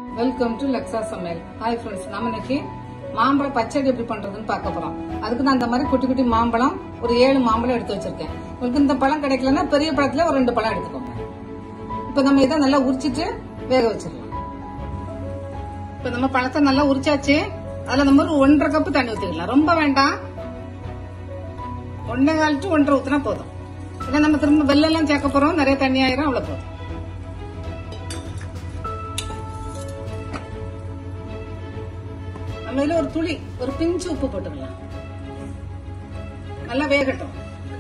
welcome to லக்ஸா சமையல் hi friends நம்ம இன்னைக்கு மாம்பழ பச்சடி எப்படி பண்றதுன்னு பார்க்க போறோம் அதுக்கு நான் அந்த மாதிரி குட்டி குட்டி மாம்பழம் ஒரு ஏழு மாம்பழம் எடுத்து வச்சிருக்கேன் உங்களுக்கு இந்த பழம் கிடைக்கலன்னா பெரிய பழத்துல ஒரு ரெண்டு பழம் எடுத்துக்கோங்க இப்ப நம்ம இதை நல்லா உரிச்சிட்டு வேக வச்சிடலாம் இப்ப நம்ம பழத்தை நல்லா உரிச்சாச்சு அதுல நம்ம ஒரு ஒன்றரை கப்பு தண்ணி ஊத்திக்கலாம் ரொம்ப வேண்டாம் ஒன்னே கால் டு ஒன்றரை ஊத்தினா போதும் ஏன்னா நம்ம திரும்ப வெள்ளம் எல்லாம் சேர்க்க போறோம் நிறைய தண்ணி ஆயிரும் அவ்வளவு போதும் நம்ம இதுல ஒரு துளி ஒரு பிஞ்சு உப்பு போட்டுக்கலாம் நல்லா வேகட்டும்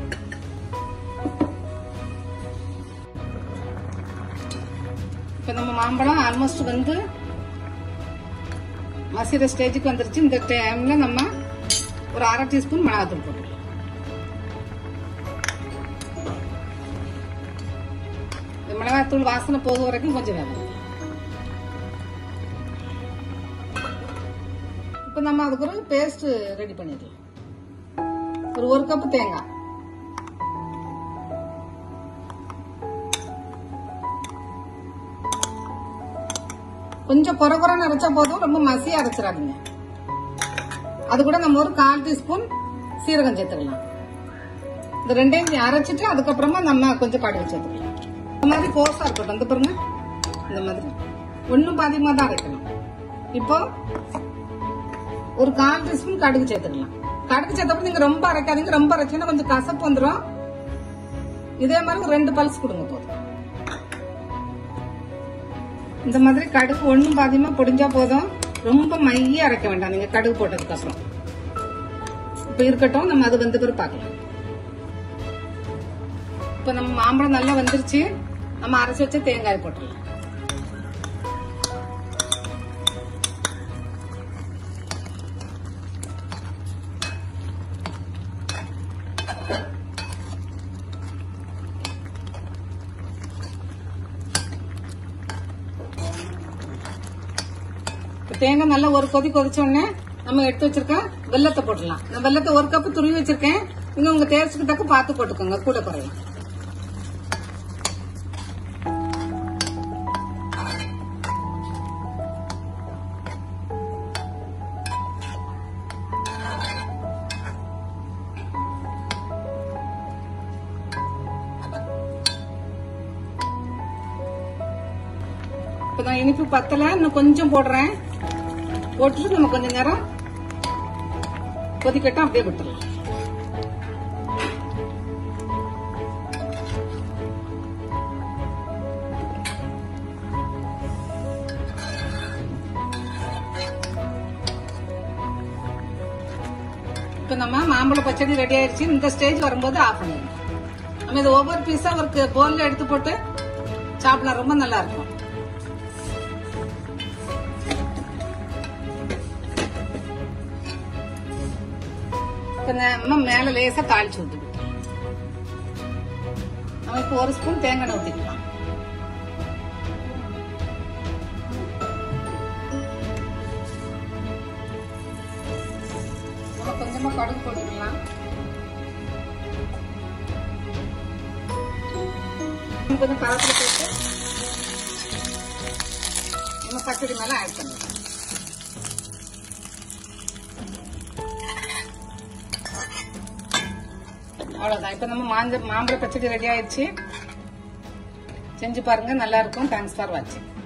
இப்ப நம்ம மாம்பழம் ஆல்மோஸ்ட் வந்து மசிற ஸ்டேஜுக்கு வந்துருச்சு இந்த டைம்ல நம்ம ஒரு அரை டீஸ்பூன் மிளகாத்தூள் போட்டுக்கலாம் இந்த மிளகாத்தூள் வாசனை போக வரைக்கும் கொஞ்சம் வேகணும் இப்போ நம்ம அதுக்கு ஒரு பேஸ்ட் ரெடி பண்ணிடலாம் ஒரு ஒரு கப்பு தேங்காய் கொஞ்சம் குறை குறைன்னு அரைச்சா போதும் ரொம்ப மசியா அரைச்சிடாதீங்க அது கூட நம்ம ஒரு கால் டீஸ்பூன் சீரகம் சேர்த்துக்கலாம் இந்த ரெண்டையும் அரைச்சிட்டு அதுக்கப்புறமா நம்ம கொஞ்சம் கடுகு சேர்த்துக்கலாம் இந்த மாதிரி கோஸா இருக்கட்டும் இந்த பாருங்க இந்த மாதிரி ஒன்னும் பாதியமா தான் அரைக்கணும் இப்போ ஒரு கால் டீஸ்பூன் கடுகு சேர்த்துக்கலாம் கடுகு சேர்த்தப்ப நீங்க ரொம்ப அரைக்காதீங்க ரொம்ப அரைச்சீங்கன்னா கொஞ்சம் கசப்பு வந்துடும் இதே மாதிரி ஒரு ரெண்டு பல்ஸ் கொடுங்க போதும் இந்த மாதிரி கடுகு ஒண்ணும் பாதியமா பொடிஞ்சா போதும் ரொம்ப மைய அரைக்க வேண்டாம் நீங்க கடுகு போட்டதுக்கு அப்புறம் இப்ப இருக்கட்டும் நம்ம அது வந்து பிறகு பார்க்கலாம் இப்ப நம்ம மாம்பழம் நல்லா வந்துருச்சு நம்ம அரைச்சு வச்ச தேங்காய் போட்டுடலாம் தேங்காய் நல்லா ஒரு கொதி கொதிச்ச உடனே நம்ம எடுத்து வச்சிருக்க வெள்ளத்தை போட்டுடலாம் நான் வெள்ளத்தை ஒரு கப்பு துருவி வச்சிருக்கேன் நீங்க உங்க டேஸ்ட்டுக்கு தக்க பார்த்து போட்டுக்கோங்க கூட குறையும் இப்ப நான் இனிப்பு பத்தல இன்னும் கொஞ்சம் போடுறேன் போட்டுட்டு நம்ம கொஞ்ச நேரம் கொதிக்கட்டும் அப்படியே விட்டுறலாம் இப்ப நம்ம மாம்பழ பச்சடி ரெடி ஆயிடுச்சு இந்த ஸ்டேஜ் வரும்போது ஆஃப் பண்ணிடணும் நம்ம இது ஒவ்வொரு பீஸா ஒரு போல்ல எடுத்து போட்டு சாப்பிடலாம் ரொம்ப நல்லா இருக்கும் நம்ம மேல லேசா தாளிச்சு ஊத்திக்கலாம் நம்ம இப்போ ஒரு ஸ்பூன் தேங்காய் ஊத்திக்கலாம் நம்ம கொஞ்சமா கடுகு போட்டுக்கலாம் கொஞ்சம் கலத்துல போட்டு நம்ம பச்சடி மேல ஆட் பண்ணிக்கலாம் அவ்வளவுதான் இப்ப நம்ம மாஞ்ச மாம்பழ பச்சடி ரெடி ஆயிடுச்சு செஞ்சு பாருங்க நல்லா இருக்கும் தேங்க்ஸ் ஃபார் வாட்சிங்